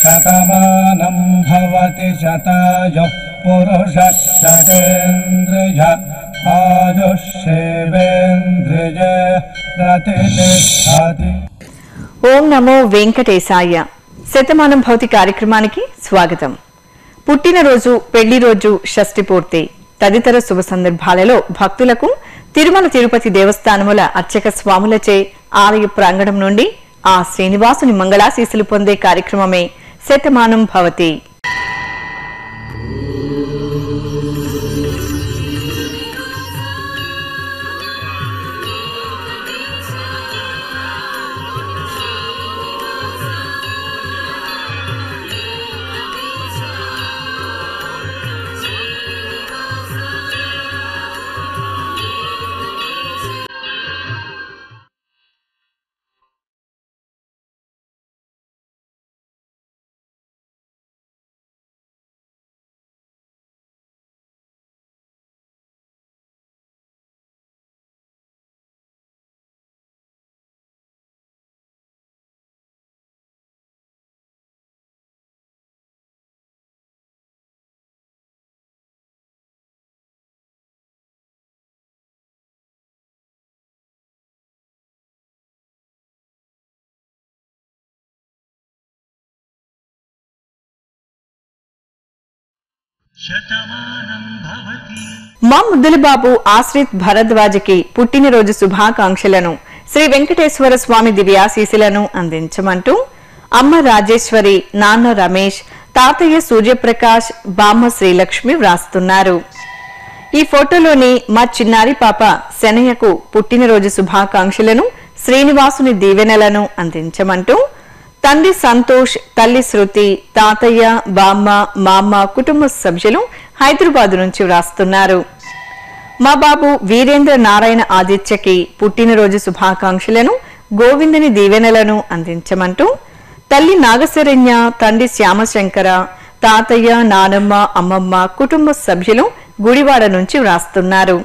शतमानं भवति शतायुः पुरुषः शतेन्द्रिय आयुष्येवेन्द्रिय प्रतिष्ठति ఓం నమో వెంకటేశాయ శతమానం భౌతి కార్యక్రమానికి స్వాగతం పుట్టినరోజు పెళ్లి రోజు షష్ఠి పూర్తి తదితర శుభ సందర్భాలలో భక్తులకు తిరుమల తిరుపతి దేవస్థానముల అర్చక స్వాములచే ఆలయ ప్రాంగణం నుండి ఆ శ్రీనివాసుని మంగళాశీసులు పొందే కార్యక్రమమే శతమానం భవతి మా ముద్దుల బాబు ఆశ్రిత్ భరద్వాజకి పుట్టినరోజు శుభాకాంక్షలను శ్రీ వెంకటేశ్వర స్వామి దివ్యాశీసులను అందించమంటూ అమ్మ రాజేశ్వరి నాన్న రమేష్ తాతయ్య సూర్యప్రకాష్ బామ్మ శ్రీలక్ష్మి వ్రాస్తున్నారు ఈ ఫోటోలోని మా చిన్నారి పాప శనయ్యకు పుట్టినరోజు శుభాకాంక్షలను శ్రీనివాసుని దీవెనలను అందించమంటూ తండ్రి సంతోష్ తల్లి శృతి తాతయ్య బామ్మ మామ కుటుంబ సభ్యులు హైదరాబాద్ నుంచి వ్రాస్తున్నారు మా బాబు వీరేంద్ర నారాయణ ఆదిత్యకి పుట్టినరోజు శుభాకాంక్షలను గోవిందుని దీవెనలను అందించమంటూ తల్లి నాగశరణ్య తండ్రి శ్యామశంకర తాతయ్య నానమ్మ అమ్మమ్మ కుటుంబ సభ్యులు గుడివాడ నుంచి వ్రాస్తున్నారు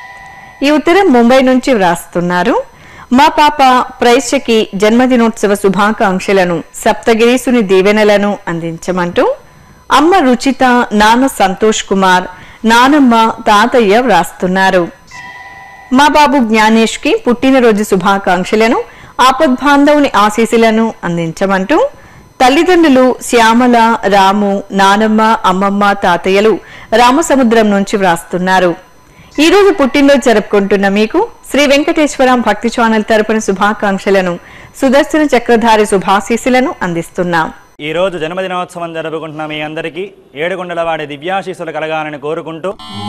ఈ ఉత్తరం ముంబై నుంచి వ్రాస్తున్నారు మా పాప ప్రైశ్యకి జన్మదినోత్సవ శుభాకాంక్షలను సప్తగిరీసుని దీవెనలను అందించమంటూ అమ్మ రుచిత నాన్న సంతోష్ కుమార్ నానమ్మ తాతయ్య వ్రాస్తున్నారు మా బాబు జ్ఞానేష్ కి పుట్టినరోజు శుభాకాంక్షలను ఆపద్బాంధవుని ఆశీస్సులను అందించమంటూ తల్లిదండ్రులు శ్యామల రాము నానమ్మ అమ్మమ్మ తాతయ్యలు రామసముద్రం నుంచి వ్రాస్తున్నారు ఈ రోజు పుట్టినరోజు జరుపుకుంటున్న మీకు శ్రీ వెంకటేశ్వరం భక్తి ఛానల్ తరపున శుభాకాంక్షలను సుదర్శన చక్రధారి శుభాశీస్సులను అందిస్తున్నాం ఈ రోజు జన్మదినోత్సవం జరుపుకుంటున్న మీ అందరికీ ఏడుకొండల వాడి దివ్యాశీస్సులు కలగాలని కోరుకుంటూ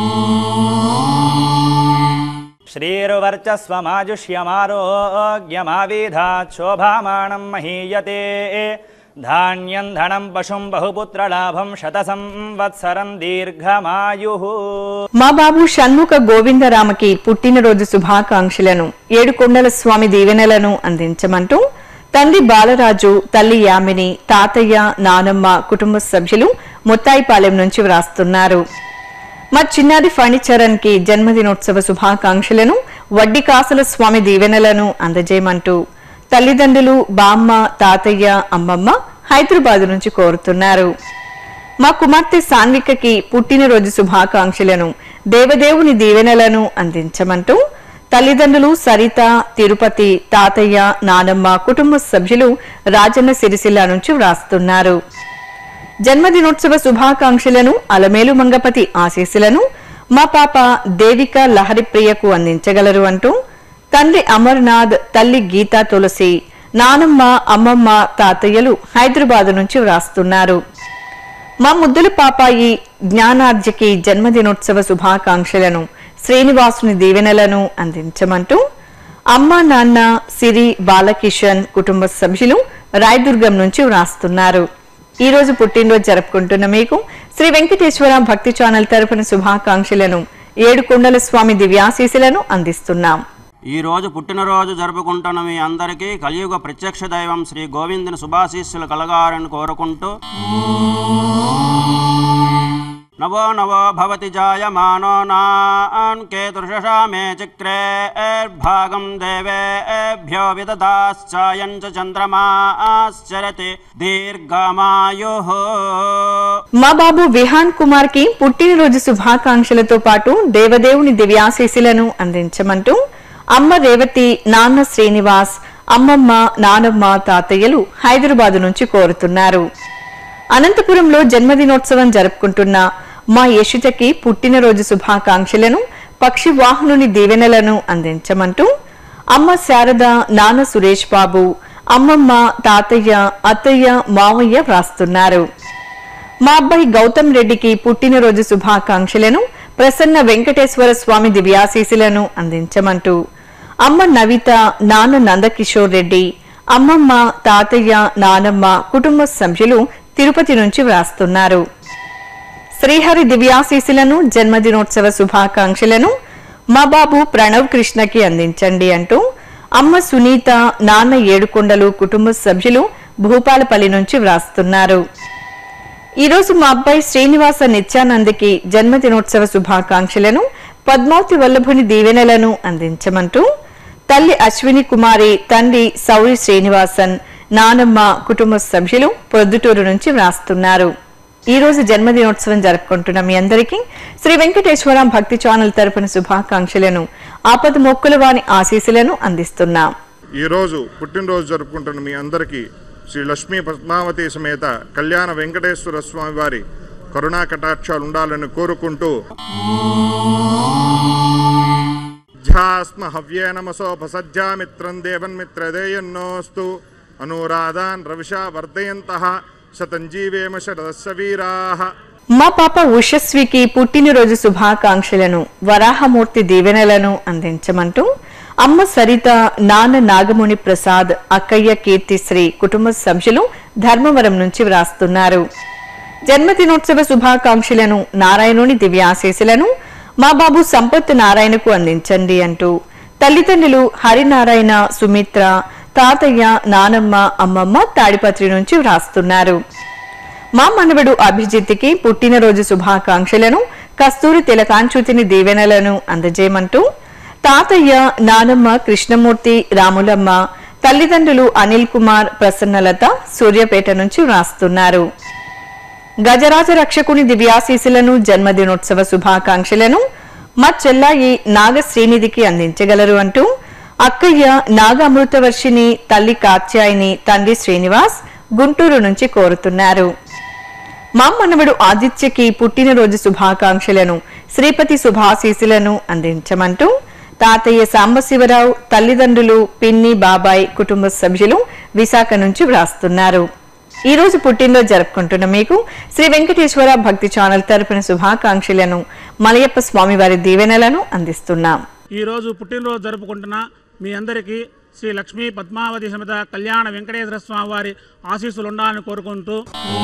శ్రీరువర్చస్వమాజుష్యమారోగ్యమావిధాత్ శోభామానం మహీయతే ధాన్యం ధనం పశుం బహుపుత్రలాభం శత సంవత్సరం దీర్ఘమాయు మా బాబు షణ్ముఖ గోవిందరామకి పుట్టినరోజు శుభాకాంక్షలను ఏడుకొండల స్వామి దీవెనలను అందించమంటూ తండ్రి బాలరాజు తల్లి యామిని తాతయ్య నానమ్మ కుటుంబ సభ్యులు ముత్తాయిపాలెం నుంచి వ్రాస్తున్నారు మా చిన్నారి ఫణిచరణ్ కి జన్మదినోత్సవ శుభాకాంక్షలను వడ్డీ కాసుల స్వామి దీవెనలను అందజేయమంటూ తల్లిదండ్రులు బామ్మ తాతయ్య అమ్మమ్మ హైదరాబాద్ నుంచి కోరుతున్నారు మా కుమార్తె సాన్వికకి పుట్టినరోజు శుభాకాంక్షలను దేవదేవుని దీవెనలను అందించమంటూ తల్లిదండ్రులు సరిత తిరుపతి తాతయ్య నానమ్మ కుటుంబ సభ్యులు రాజన్న సిరిసిల్ల నుంచి వ్రాస్తున్నారు జన్మదినోత్సవ శుభాకాంక్షలను అలమేలు మంగపతి ఆశీస్సులను మా పాప దేవిక లహరిప్రియకు అందించగలరు అంటూ తండ్రి అమర్నాథ్ తల్లి గీతా తులసి నానమ్మ అమ్మమ్మ తాతయ్యలు హైదరాబాద్ నుంచి వ్రాస్తున్నారు మా ముద్దుల పాపాయి జ్ఞానార్జకి జన్మదినోత్సవ శుభాకాంక్షలను శ్రీనివాసుని దీవెనలను అందించమంటూ అమ్మ నాన్న సిరి బాలకిషన్ కుటుంబ సభ్యులు రాయదుర్గం నుంచి వ్రాస్తున్నారు ఈ రోజు పుట్టినరోజు జరుపుకుంటున్న మీకు శ్రీ వెంకటేశ్వర భక్తి ఛానల్ తరపున శుభాకాంక్షలను ఏడు కొండల స్వామి దివ్యాశీసులను అందిస్తున్నాం ఈ రోజు పుట్టినరోజు జరుపుకుంటున్న మీ అందరికీ కలియుగ ప్రత్యక్ష దైవం శ్రీ గోవిందుని శుభాశీస్సులు కలగాలని కోరుకుంటూ नवो नवो भवति जायमानो नान् केतुर्षशा मे चिक्रेर्भागं देवेभ्यो विददाश्चायं च चन्द्रमाश्चरति दीर्घमायुः మా బాబు విహాన్ కుమార్ కి పుట్టినరోజు శుభాకాంక్షలతో పాటు దేవదేవుని దివ్యాశీస్సులను అందించమంటూ అమ్మ రేవతి నాన్న శ్రీనివాస్ అమ్మమ్మ నానమ్మ తాతయ్యలు హైదరాబాద్ నుంచి కోరుతున్నారు అనంతపురంలో జన్మదినోత్సవం జరుపుకుంటున్న మా యశుతకి పుట్టినరోజు శుభాకాంక్షలను పక్షి వాహనుని దీవెనలను అందించమంటూ అమ్మ శారద నాన్న సురేష్ బాబు అమ్మమ్మ తాతయ్య అత్తయ్య మావయ్య వ్రాస్తున్నారు మా అబ్బాయి గౌతమ్ రెడ్డికి పుట్టినరోజు శుభాకాంక్షలను ప్రసన్న వెంకటేశ్వర స్వామి దివ్యాశీసులను అందించమంటూ అమ్మ నవిత నాన్న నందకిషోర్ రెడ్డి అమ్మమ్మ తాతయ్య నానమ్మ కుటుంబ సభ్యులు తిరుపతి నుంచి వ్రాస్తున్నారు శ్రీహరి దివ్యాశీసులను జన్మదినోత్సవ శుభాకాంక్షలను మా బాబు ప్రణవ్ కృష్ణకి అందించండి అంటూ అమ్మ సునీత నాన్న ఏడుకొండలు కుటుంబ సభ్యులు భూపాలపల్లి నుంచి వ్రాస్తున్నారు ఈ రోజు మా అబ్బాయి శ్రీనివాస నిత్యానందకి జన్మదినోత్సవ శుభాకాంక్షలను పద్మావతి వల్లభుని దీవెనలను అందించమంటూ తల్లి అశ్విని కుమారి తండ్రి సౌరి శ్రీనివాసన్ నానమ్మ కుటుంబ సభ్యులు ప్రొద్దుటూరు నుంచి వ్రాస్తున్నారు ఈ రోజు జన్మదినోత్సవం జరుపుకుంటున్న మీ అందరికీ శ్రీ వెంకటేశ్వర భక్తి ఛానల్ తరపున శుభాకాంక్షలను ఆపద మొక్కుల వాని ఆశీస్సులను అందిస్తున్నాం ఈరోజు పుట్టినరోజు జరుపుకుంటున్న మీ అందరికీ శ్రీ లక్ష్మీ పద్మావతి సమేత కళ్యాణ వెంకటేశ్వర స్వామి వారి కరుణా కటాక్షాలు ఉండాలని కోరుకుంటూ ధ్యాస్మ హవ్యే నమసోపసజ్జామిత్రం దేవన్మిత్రదేయన్నోస్తు అనురాధాన్ రవిషా వర్ధయంత శతంజీవేమ శరదస్య వీరాః మా పాప ఉషస్వికి పుట్టినరోజు శుభాకాంక్షలను వరాహమూర్తి దీవెనలను అందించమంటూ అమ్మ సరిత నాన్న నాగముని ప్రసాద్ అక్కయ్య కీర్తిశ్రీ కుటుంబ సభ్యులు ధర్మవరం నుంచి వ్రాస్తున్నారు జన్మదినోత్సవ శుభాకాంక్షలను నారాయణుని దివ్యాశీసులను మా బాబు సంపత్ నారాయణకు అందించండి అంటూ తల్లిదండ్రులు హరినారాయణ సుమిత్ర తాతయ్య నానమ్మ అమ్మమ్మ తాడిపత్రి నుంచి వ్రాస్తున్నారు మా మనవడు అభిజిత్కి పుట్టినరోజు శుభాకాంక్షలను కస్తూరి తిలకాంచుతిని దీవెనలను అందజేయమంటూ తాతయ్య నానమ్మ కృష్ణమూర్తి రాములమ్మ తల్లిదండ్రులు అనిల్ కుమార్ ప్రసన్నలత సూర్యపేట నుంచి వ్రాస్తున్నారు గజరాజ రక్షకుని దివ్యాశీసులను జన్మదినోత్సవ శుభాకాంక్షలను మా చెల్లాయి నాగ శ్రీనిధికి అందించగలరు అంటూ అక్కయ్య నాగ అమృతవర్షిని తల్లి కాత్యాయిని తండ్రి శ్రీనివాస్ గుంటూరు నుంచి కోరుతున్నారు మా మనవడు ఆదిత్యకి పుట్టినరోజు శుభాకాంక్షలను శ్రీపతి శుభాశీసులను అందించమంటూ తాతయ్య సాంబశివరావు తల్లిదండ్రులు పిన్ని బాబాయ్ కుటుంబ సభ్యులు విశాఖ నుంచి వ్రాస్తున్నారు ఈ రోజు పుట్టినరోజు జరుపుకుంటున్న మీకు శ్రీ వెంకటేశ్వర భక్తి ఛానల్ తరపున శుభాకాంక్షలను మలయప్ప స్వామి వారి దీవెనలను అందిస్తున్నాం ఈరోజు పుట్టినరోజు జరుపుకుంటున్న మీ అందరికీ శ్రీ లక్ష్మీ పద్మావతి సమేత కళ్యాణ వెంకటేశ్వర స్వామి వారి ఆశీస్సులు ఉండాలని కోరుకుంటూ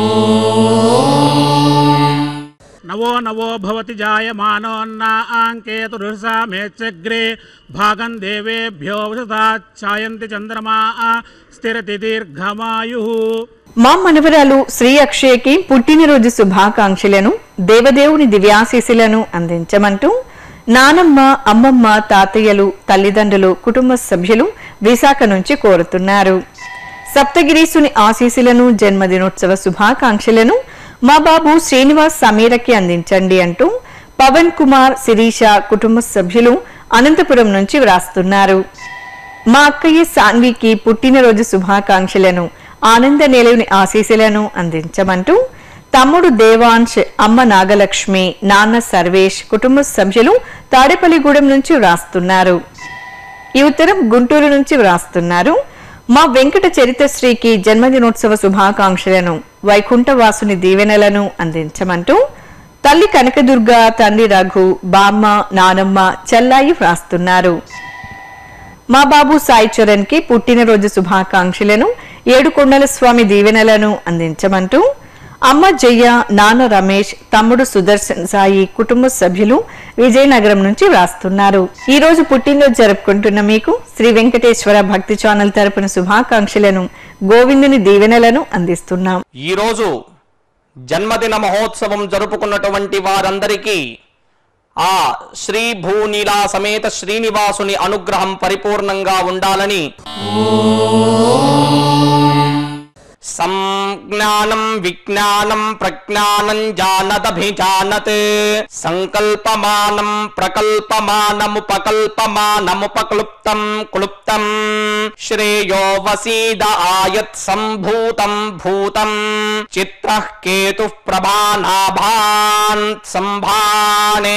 నవో నవో భవతి జాయమానోన్నాంకేతురుషా మేచ్చగ్రే భాగం దేవేభ్యో ఛాయంతి చంద్రమా స్థిరతి దీర్ఘమాయు మా మనవరాలు శ్రీ అక్షయకి పుట్టినరోజు శుభాకాంక్షలను దేవదేవుని దివ్యాశీసులను అందించమంటూ నానమ్మ అమ్మమ్మ తాతయ్యలు తల్లిదండ్రులు కుటుంబ సభ్యులు విశాఖ నుంచి కోరుతున్నారు సప్తగిరీసుని ఆశీస్సులను జన్మదినోత్సవ శుభాకాంక్షలను మా బాబు శ్రీనివాస్ సమీరకి అందించండి అంటూ పవన్ కుమార్ శిరీష కుటుంబ సభ్యులు అనంతపురం నుంచి వ్రాస్తున్నారు మా అక్కయ్య సాన్వికి పుట్టినరోజు శుభాకాంక్షలను ఆనంద నిలవుని ఆశీస్సులను అందించమంటూ తమ్ముడు దేవాంశ్ అమ్మ నాగలక్ష్మి నాన్న సర్వేష్ కుటుంబ సభ్యులు తాడేపల్లిగూడెం నుంచి వ్రాస్తున్నారు ఈ ఉత్తరం గుంటూరు నుంచి వ్రాస్తున్నారు మా వెంకట చరితశ్రీకి జన్మదినోత్సవ శుభాకాంక్షలను వైకుంఠవాసుని దీవెనలను అందించమంటూ తల్లి కనకదుర్గ తండ్రి రఘు బామ్మ నానమ్మ చెల్లాయి వ్రాస్తున్నారు మా బాబు సాయి చరణ్ కి పుట్టినరోజు శుభాకాంక్షలను ఏడుకొండల స్వామి దీవెనలను అందించమంటూ అమ్మ జయ్య నాన్న రమేష్ తమ్ముడు సుదర్శన్ సాయి కుటుంబ సభ్యులు విజయనగరం నుంచి వ్రాస్తున్నారు ఈ రోజు పుట్టినరోజు జరుపుకుంటున్న మీకు శ్రీ వెంకటేశ్వర భక్తి ఛానల్ తరపున శుభాకాంక్షలను గోవిందుని దీవెనలను అందిస్తున్నాం ఈరోజు జన్మదిన మహోత్సవం జరుపుకున్నటువంటి వారందరికీ ఆ శ్రీ భూనీలా సమేత శ్రీనివాసుని అనుగ్రహం పరిపూర్ణంగా ఉండాలని సంజ్ఞానం విజ్ఞానం ప్రజ్ఞానం జానదభిజానత్ సంకల్పమానం ప్రకల్పమానముపకల్పమానముపక్లుప్తం క్లుప్తం శ్రేయో వసీద ఆయత్ సంభూతం భూతం చిత్ర కేతు ప్రభానాభాన్ సంభానే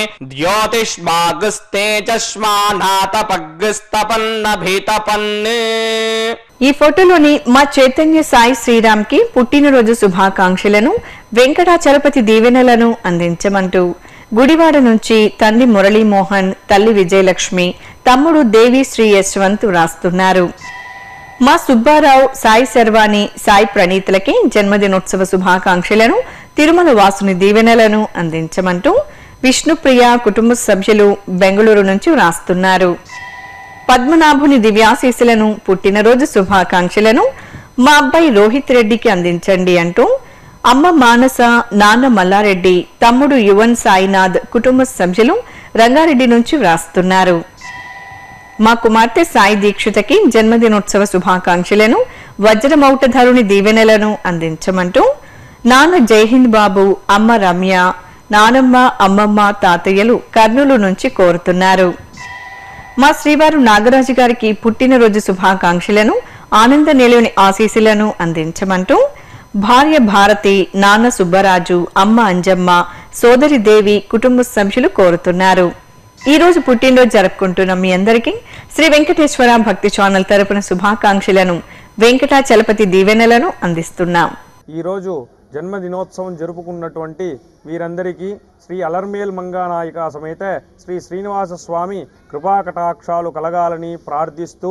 ద్యోతిష్మాగస్తేజస్మానాతపగ్స్తపన్నభితపన్ ఈ ఫోటోలోని మా చైతన్య సాయి శ్రీరామ్ కి పుట్టినరోజు శుభాకాంక్షలను వెంకటాచలపతి దీవెనలను అందించమంటూ గుడివాడ నుంచి తండ్రి మురళీమోహన్ తల్లి విజయలక్ష్మి తమ్ముడు దేవి శ్రీ యశ్వంత్ రాస్తున్నారు మా సుబ్బారావు సాయి శర్వాణి సాయి ప్రణీతులకి జన్మదినోత్సవ శుభాకాంక్షలను తిరుమల వాసుని దీవెనలను అందించమంటూ విష్ణుప్రియ కుటుంబ సభ్యులు బెంగళూరు నుంచి రాస్తున్నారు పద్మనాభుని దివ్యాశీసులను పుట్టినరోజు శుభాకాంక్షలను మా అబ్బాయి రోహిత్ రెడ్డికి అందించండి అంటూ అమ్మ మానస నాన్న మల్లారెడ్డి తమ్ముడు యువన్ సాయినాథ్ కుటుంబ సభ్యులు రంగారెడ్డి నుంచి వ్రాస్తున్నారు మా కుమార్తె సాయి దీక్షితకి జన్మదినోత్సవ శుభాకాంక్షలను వజ్రమౌటధరుని దీవెనలను అందించమంటూ నాన్న జైహింద్ బాబు అమ్మ రమ్య నానమ్మ అమ్మమ్మ తాతయ్యలు కర్నూలు నుంచి కోరుతున్నారు మా శ్రీవారు నాగరాజు గారికి పుట్టినరోజు శుభాకాంక్షలను ఆనంద నిలయని ఆశీస్సులను అందించమంటూ భార్య భారతి నాన్న సుబ్బరాజు అమ్మ అంజమ్మ సోదరి దేవి కుటుంబ సభ్యులు కోరుతున్నారు ఈ రోజు పుట్టినరోజు జరుపుకుంటున్న మీ అందరికీ శ్రీ వెంకటేశ్వర భక్తి ఛానల్ తరపున శుభాకాంక్షలను వెంకటాచలపతి దీవెనలను అందిస్తున్నాం ఈరోజు జన్మదినోత్సవం జరుపుకున్నటువంటి వీరందరికీ శ్రీ అలర్మేల్ మంగానాయిక సమేత శ్రీ శ్రీనివాస స్వామి కృపాకటాక్షాలు కలగాలని ప్రార్థిస్తూ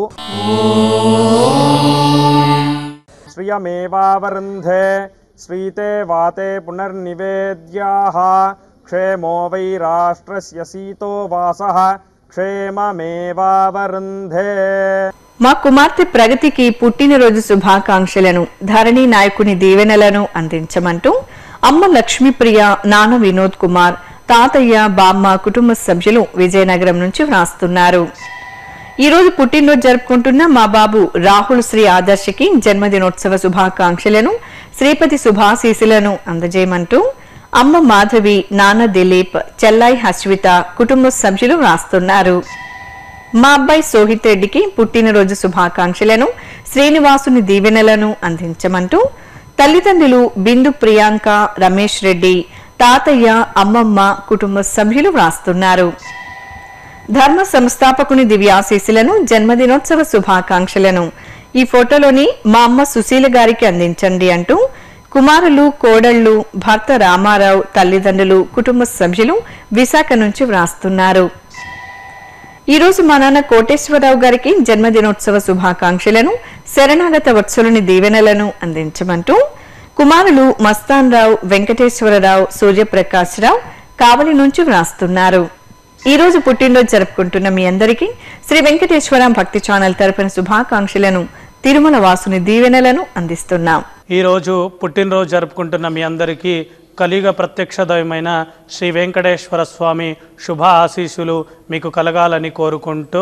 శ్రియమేవావరుంధే శ్రీతే వాతే పునర్నివేద్యాః క్షేమో వై రాష్ట్రస్య సీతో వాసః క్షేమమేవావరుంధే మా కుమార్తె ప్రగతికి పుట్టినరోజు శుభాకాంక్షలను ధరణి నాయకుని దీవెనలను అందించమంటూ అమ్మ లక్ష్మీప్రియ నాన్న వినోద్ కుమార్ తాతయ్య బామ్మ కుటుంబ సభ్యులు విజయనగరం నుంచి వ్రాస్తున్నారు ఈ రోజు పుట్టినరోజు జరుపుకుంటున్న మా బాబు రాహుల్ శ్రీ ఆదర్శకి జన్మదినోత్సవ శుభాకాంక్షలను శ్రీపతి శుభాశీసులను అందజేయమంటూ అమ్మ మాధవి నాన్న దిలీప్ చెల్లాయి హస్విత కుటుంబ సభ్యులు వ్రాస్తున్నారు మా అబ్బాయి సోహిత్ రెడ్డికి పుట్టినరోజు శుభాకాంక్షలను శ్రీనివాసుని దీవెనలను అందించమంటూ తల్లిదండ్రులు బిందు ప్రియాంక రమేష్ రెడ్డి తాతయ్య అమ్మమ్మ కుటుంబ సభ్యులు వ్రాస్తున్నారు ధర్మ సంస్థాపకుని దివ్యాశీస్సులను జన్మదినోత్సవ శుభాకాంక్షలను ఈ ఫోటోలోని మా అమ్మ సుశీల గారికి అందించండి అంటూ కుమారులు కోడళ్లు భర్త రామారావు తల్లిదండ్రులు కుటుంబ సభ్యులు విశాఖ నుంచి వ్రాస్తున్నారు ఈ రోజు మా నాన్న కోటేశ్వరరావు గారికి జన్మదినోత్సవ శుభాకాంక్షలను శరణాగత వత్సలుని దీవెనలను అందించమంటూ కుమారులు మస్తాన్ రావు వెంకటేశ్వరరావు సూర్యప్రకాశ్రావు కావలి నుంచి వ్రాస్తున్నారు ఈ రోజు పుట్టినరోజు జరుపుకుంటున్న మీ అందరికీ శ్రీ వెంకటేశ్వర భక్తి ఛానల్ తరపున శుభాకాంక్షలను తిరుమల వాసుని దీవెనలను అందిస్తున్నాం ఈరోజు పుట్టినరోజు జరుపుకుంటున్న మీ అందరికీ కలియుగ ప్రత్యక్ష దైవమైన శ్రీ వెంకటేశ్వర స్వామి శుభ ఆశీస్సులు మీకు కలగాలని కోరుకుంటూ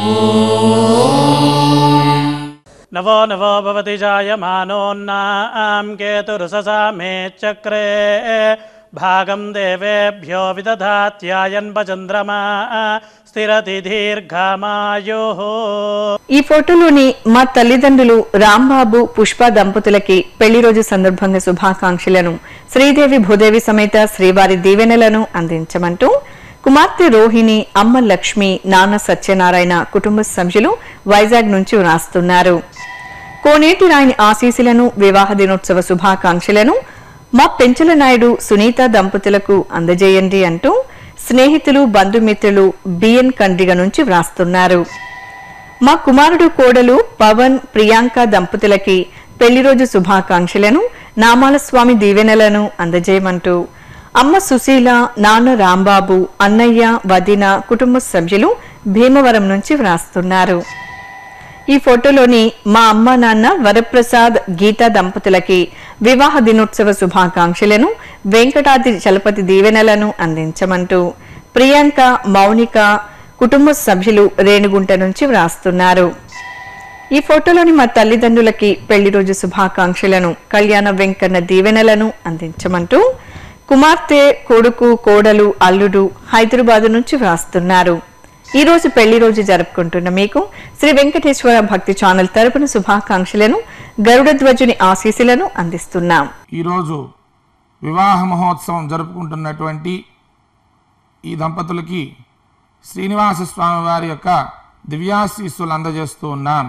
నవో నవో భవతి జాయమానోన్నాం కేతురుససా మే చక్రే భాగం దేవేభ్యో విదధాత్యాయన్ భచంద్రమా స్థిరతి దీర్ఘమాయో ఈ ఫోటోలోని మా తల్లిదండ్రులు రాంబాబు పుష్ప దంపతులకి పెళ్లి రోజు సందర్భంగా శుభాకాంక్షలను శ్రీదేవి భూదేవి సమేత శ్రీవారి దీవెనలను అందించమంటూ కుమార్తె రోహిణి అమ్మ లక్ష్మి నాన్న సత్యనారాయణ కుటుంబ సభ్యులు వైజాగ్ నుంచి వ్రాస్తున్నారు కోనేటి రాయని ఆశీస్సులను వివాహ దినోత్సవ శుభాకాంక్షలను మా పెంచల నాయుడు సునీత దంపతులకు అందజేయండి అంటూ స్నేహితులు బంధుమిత్రులు బిఎన్ కండ్రిగ నుంచి వ్రాస్తున్నారు మా కుమారుడు కోడలు పవన్ ప్రియాంక దంపతులకి పెళ్లి రోజు శుభాకాంక్షలను నామాల స్వామి దీవెనలను అందజేయమంటూ అమ్మ సుశీల నాన్న రాంబాబు అన్నయ్య వదిన కుటుంబ సభ్యులు భీమవరం నుంచి వ్రాస్తున్నారు ఈ ఫోటోలోని మా అమ్మ నాన్న వరప్రసాద్ గీతా దంపతులకి వివాహ దినోత్సవ శుభాకాంక్షలను వెంకటాద్రి చలపతి దీవెనలను అందించమంటూ ప్రియాంక మౌనిక కుటుంబ సభ్యులు రేణుగుంట నుంచి వ్రాస్తున్నారు ఈ ఫోటోలోని మా తల్లిదండ్రులకి పెళ్లి రోజు శుభాకాంక్షలను కళ్యాణ వెంకన్న దీవెనలను అందించమంటూ కుమార్తె కొడుకు కోడలు అల్లుడు హైదరాబాద్ నుంచి వ్రాస్తున్నారు ఈ రోజు పెళ్లి రోజు జరుపుకుంటున్న మీకు శ్రీ వెంకటేశ్వర భక్తి ఛానల్ తరపున శుభాకాంక్షలను గరుడ ధ్వజుని ఆశీస్సులను అందిస్తున్నాం ఈరోజు వివాహ మహోత్సవం జరుపుకుంటున్నటువంటి ఈ దంపతులకి శ్రీనివాస స్వామి వారి యొక్క దివ్యాశీస్సులు అందజేస్తూ ఉన్నాం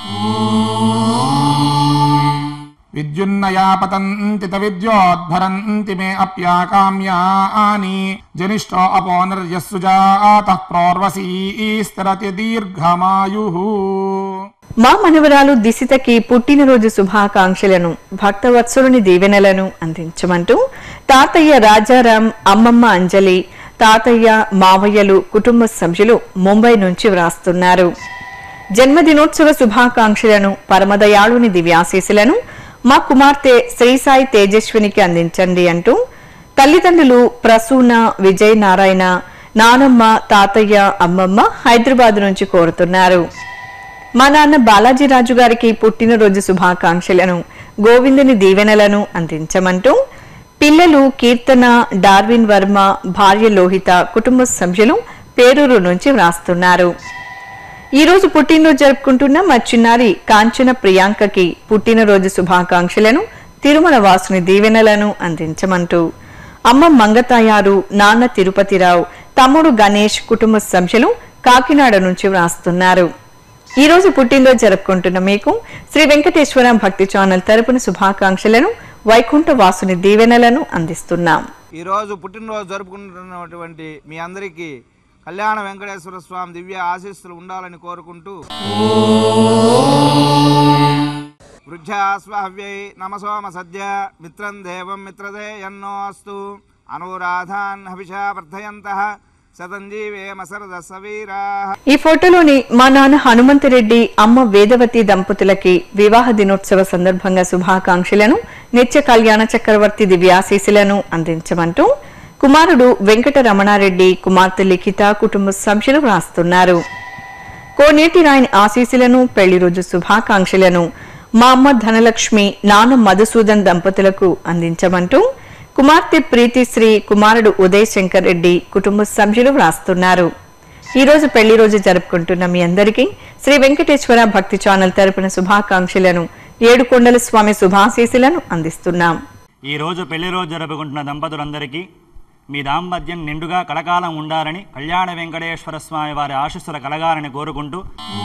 విద్యున్నయా పతంతి విద్యోద్భరంతి మే అప్యాకామ్యాని జనిష్టో అపోనర్యస్సుజాత ప్రోర్వసీ స్థిరతి దీర్ఘమాయు మా మనవరాలు దిశితకి పుట్టినరోజు శుభాకాంక్షలను భక్తవత్సలుని దీవెనలను అందించమంటూ తాతయ్య రాజారాం అమ్మమ్మ అంజలి తాతయ్య మావయ్యలు కుటుంబ సభ్యులు ముంబై నుంచి వ్రాస్తున్నారు జన్మదినోత్సవ శుభాకాంక్షలను పరమదయాళుని దివ్యాశీసులను మా కుమార్తె శ్రీసాయి తేజస్వినికి అందించండి అంటూ తల్లిదండ్రులు ప్రసూన విజయ్ నారాయణ నానమ్మ తాతయ్య అమ్మమ్మ హైదరాబాద్ నుంచి కోరుతున్నారు మా నాన్న బాలాజీ రాజు గారికి పుట్టినరోజు శుభాకాంక్షలను గోవిందుని దీవెనలను అందించమంటూ పిల్లలు కీర్తన డార్విన్ వర్మ భార్య లోహిత కుటుంబ సభ్యులు పేరూరు నుంచి వ్రాస్తున్నారు ఈ రోజు పుట్టినరోజు జరుపుకుంటున్న మా చిన్నారి కాంచన ప్రియాంకకి పుట్టినరోజు శుభాకాంక్షలను తిరుమల వాసుని దీవెనలను అందించమంటూ అమ్మ మంగతాయారు నాన్న తిరుపతిరావు తమ్ముడు గణేష్ కుటుంబ సభ్యులు కాకినాడ నుంచి వ్రాస్తున్నారు ఈ రోజు పుట్టినరోజు జరుపుకుంటున్న మీకు శ్రీ వెంకటేశ్వర భక్తి ఛానల్ తరపున శుభాకాంక్షలను వైకుంఠ వాసుని దీవెనలను అందిస్తున్నాం ఈరోజు పుట్టినరోజు జరుపుకుంటున్నటువంటి మీ అందరికీ కళ్యాణ వెంకటేశ్వర స్వామి దివ్య ఆశీస్సులు ఉండాలని కోరుకుంటూ వృద్ధాస్వహవ్యై నమసోమ సద్య మిత్రం దేవం మిత్రదే ఎన్నో అస్తు అనురాధాన్ హవిషా వర్ధయంత శతంజీవేమ సరద సవీరా ఈ ఫోటోలోని మా నాన్న హనుమంతరెడ్డి అమ్మ వేదవతి దంపతులకి వివాహ దినోత్సవ సందర్భంగా శుభాకాంక్షలను నిత్య కళ్యాణ చక్రవర్తి దివ్యాశీసులను అందించమంటూ కుమారుడు వెంకట రమణారెడ్డి కుమార్తె లిఖిత కుటుంబ సభ్యులు వ్రాస్తున్నారు కోనేటి రాయని ఆశీస్సులను పెళ్లి రోజు శుభాకాంక్షలను మా అమ్మ ధనలక్ష్మి నాన్న మధుసూదన్ దంపతులకు అందించమంటూ కుమార్తె ప్రీతిశ్రీ కుమారుడు ఉదయ్ శంకర్ రెడ్డి కుటుంబ సభ్యులు వ్రాస్తున్నారు ఈ రోజు పెళ్లి రోజు జరుపుకుంటున్న మీ అందరికీ శ్రీ వెంకటేశ్వర భక్తి ఛానల్ తరపున శుభాకాంక్షలను ఏడుకొండల స్వామి శుభాశీస్సులను అందిస్తున్నాం ఈ రోజు పెళ్లి రోజు జరుపుకుంటున్న దంపతులందరికీ మీ దాంపత్యం నిండుగా కలకాలం ఉండాలని కళ్యాణ వెంకటేశ్వర స్వామి వారి ఆశీస్సులు కలగాలని కోరుకుంటూ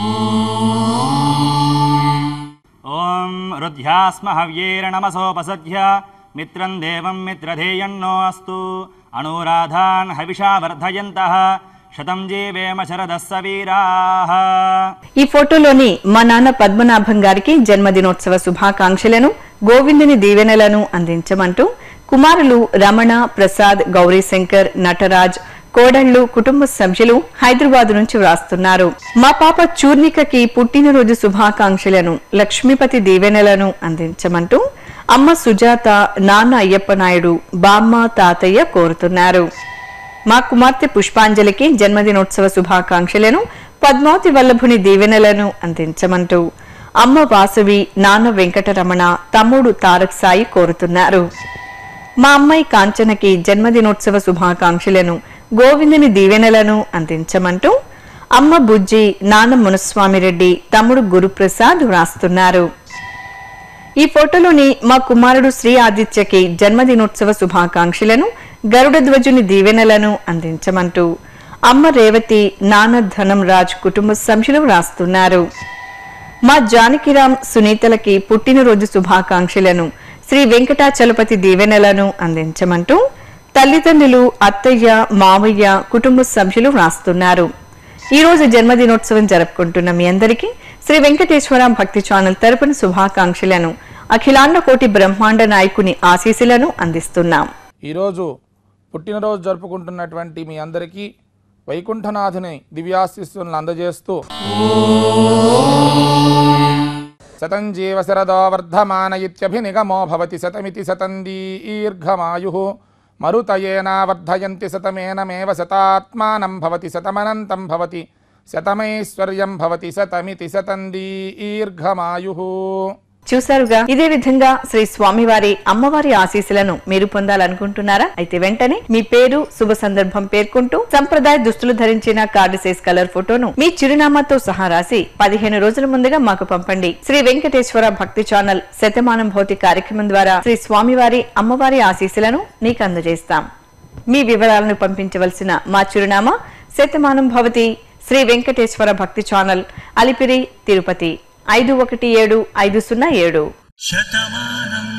ఓం రుధ్యాస్మ హవ్యేర నమసోపసధ్య మిత్రం దేవం మిత్రధేయన్నో అస్తు అనురాధాన్ హవిషా వర్ధయంత శతం జీవేమ శరదస్స వీరాః ఈ ఫోటోలోని మా నాన్న పద్మనాభం గారికి జన్మదినోత్సవ శుభాకాంక్షలను గోవిందుని దీవెనలను అందించమంటూ కుమారులు రమణ ప్రసాద్ గౌరీశంకర్ నటరాజ్ కోడళ్లు కుటుంబ సభ్యులు హైదరాబాద్ నుంచి వ్రాస్తున్నారు మా పాప చూర్ణికకి పుట్టినరోజు శుభాకాంక్షలను లక్ష్మీపతి దీవెనలను అందించమంటూ అమ్మ సుజాత నాన్న అయ్యప్ప నాయుడు బామ్మ తాతయ్య కోరుతున్నారు మా కుమార్తె పుష్పాంజలికి జన్మదినోత్సవ శుభాకాంక్షలను పద్మావతి వల్లభుని దీవెనలను అందించమంటూ అమ్మ వాసవి నాన్న వెంకటరమణ తమ్ముడు తారక్ సాయి కోరుతున్నారు మా అమ్మాయి కాంచనకి జన్మదినోత్సవ శుభాకాంక్షలను గోవిందుని దీవెనలను అందించమంటూ అమ్మ బుజ్జి నాన్న మునుస్వామిరెడ్డి తమ్ముడు గురుప్రసాద్ వ్రాస్తున్నారు ఈ ఫోటోలోని మా కుమారుడు శ్రీ ఆదిత్యకి జన్మదినోత్సవ శుభాకాంక్షలను గరుడ ధ్వజుని దీవెనలను అందించమంటూ అమ్మ రేవతి నాన్న ధనం రాజ్ కుటుంబ సభ్యులు వ్రాస్తున్నారు మా జానకిరాం సునీతలకి పుట్టినరోజు శుభాకాంక్షలను శ్రీ వెంకటాచలపతి దీవెనలను అందించమంటూ తల్లిదండ్రులు అత్తయ్య మావయ్య కుటుంబ సభ్యులు వ్రాస్తున్నారు ఈ రోజు జన్మదినోత్సవం జరుపుకుంటున్న మీ అందరికీ శ్రీ వెంకటేశ్వర భక్తి ఛానల్ తరపున శుభాకాంక్షలను అఖిలాండ కోటి బ్రహ్మాండ నాయకుని ఆశీస్సులను అందిస్తున్నాం ఈరోజు పుట్టినరోజు జరుపుకుంటున్నటువంటి మీ అందరికీ వైకుంఠనాథుని దివ్యాశిస్సులను అందజేస్తూ శతం జీవ శరదో వర్ధమాన ఇత్యభినిగమో భవతి శతమితి శతం దీర్ఘమాయు మరుతయేనా వర్ధయంతి శతమేనమేవ శతాత్మానం భవతి శతమనంతం భవతి శతమైశ్వర్యం భవతి శతమితి శతం దీర్ఘమాయు చూసారుగా ఇదే విధంగా శ్రీ స్వామివారి అమ్మవారి ఆశీస్సులను మీరు పొందాలనుకుంటున్నారా అయితే వెంటనే మీ పేరు శుభ సందర్భం పేర్కొంటూ సంప్రదాయ దుస్తులు ధరించిన కార్డు సైజ్ కలర్ ఫోటోను మీ చిరునామాతో సహా రాసి పదిహేను రోజుల ముందుగా మాకు పంపండి శ్రీ వెంకటేశ్వర భక్తి ఛానల్ శతమానం భౌతి కార్యక్రమం ద్వారా శ్రీ స్వామివారి అమ్మవారి ఆశీస్సులను నీకు అందజేస్తాం మీ వివరాలను పంపించవలసిన మా చిరునామా శతమానం భవతి శ్రీ వెంకటేశ్వర భక్తి ఛానల్ అలిపిరి తిరుపతి ఐదు ఒకటి ఏడు ఐదు సున్నా ఏడు శతమానం